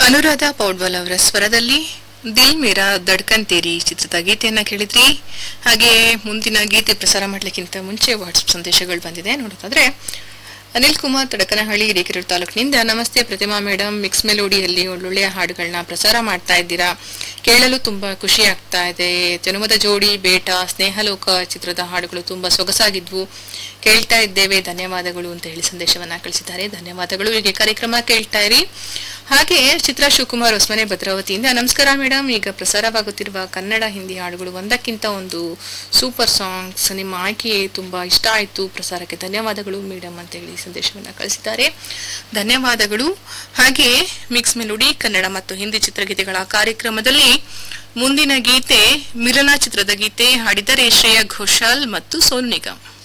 ಅನುರಾಧ ಪೌಡ್ವಾಲ್ ಅವರ ಸ್ವರದಲ್ಲಿ ದಿಲ್ ಮೇರಾ ದಡ್ಕನ್ ತೇರಿ ಚಿತ್ರದ ಗೀತೆಯನ್ನ ಕೇಳಿದ್ರಿ ಹಾಗೆ ಮುಂದಿನ ಗೀತೆ ಪ್ರಸಾರ ಮಾಡ್ಲಿಕ್ಕಿಂತ ಮುಂಚೆ ವಾಟ್ಸಪ್ ಸಂದೇಶಗಳು ಬಂದಿದೆ ನೋಡೋದಾದ್ರೆ ಅನಿಲ್ ಕುಮಾರ್ ತಡಕನಹಳ್ಳಿ ಹಿರೇಕೆರೂರು ತಾಲೂಕಿನಿಂದ ನಮಸ್ತೆ ಪ್ರತಿಮಾ ಮೇಡಮ್ ಮಿಕ್ಸ್ ಮೆಲೋಡಿಯಲ್ಲಿ ಒಳ್ಳೊಳ್ಳೆಯ ಹಾಡುಗಳನ್ನ ಪ್ರಸಾರ ಮಾಡ್ತಾ ಇದ್ದೀರಾ ಕೇಳಲು ತುಂಬಾ ಖುಷಿ ಆಗ್ತಾ ಇದೆ ಜನುಮದ ಜೋಡಿ ಬೇಟ ಸ್ನೇಹಲೋಕ ಚಿತ್ರದ ಹಾಡುಗಳು ತುಂಬಾ ಸೊಗಸಾಗಿದ್ವು ಕೇಳ್ತಾ ಇದ್ದೇವೆ ಧನ್ಯವಾದಗಳು ಅಂತ ಹೇಳಿ ಸಂದೇಶವನ್ನ ಕಳಿಸಿದ್ದಾರೆ ಧನ್ಯವಾದಗಳು ಹೀಗೆ ಕಾರ್ಯಕ್ರಮ ಕೇಳ್ತಾ ಇರಿ ಹಾಗೆ ಚಿತ್ರಾ ಶಿವಕುಮಾರ್ ಹೊಸಮನೆ ಭದ್ರಾವತಿಯಿಂದ ನಮಸ್ಕಾರ ಮೇಡಮ್ ಈಗ ಪ್ರಸಾರವಾಗುತ್ತಿರುವ ಕನ್ನಡ ಹಿಂದಿ ಹಾಡುಗಳು ಒಂದಕ್ಕಿಂತ ಒಂದು ಸೂಪರ್ ಸಾಂಗ್ಸ್ ನಿಮ್ಮ ಆಯ್ಕೆ ತುಂಬಾ ಇಷ್ಟ ಆಯ್ತು ಪ್ರಸಾರಕ್ಕೆ ಧನ್ಯವಾದಗಳು ಮೇಡಮ್ ಅಂತ ಹೇಳಿ ಸಂದೇಶವನ್ನ ಕಳಿಸಿದ್ದಾರೆ ಧನ್ಯವಾದಗಳು ಹಾಗೆ ಮಿಕ್ಸ್ ಮೆಲೋಡಿ ಕನ್ನಡ ಮತ್ತು ಹಿಂದಿ ಚಿತ್ರಗೀತೆಗಳ ಕಾರ್ಯಕ್ರಮದಲ್ಲಿ ಮುಂದಿನ ಗೀತೆ ಮಿಲನ ಚಿತ್ರದ ಗೀತೆ ಹಾಡಿದರೆ ಶ್ರೇಯಾ ಘೋಷಾಲ್ ಮತ್ತು ಸೋನು ನಿಗಮ್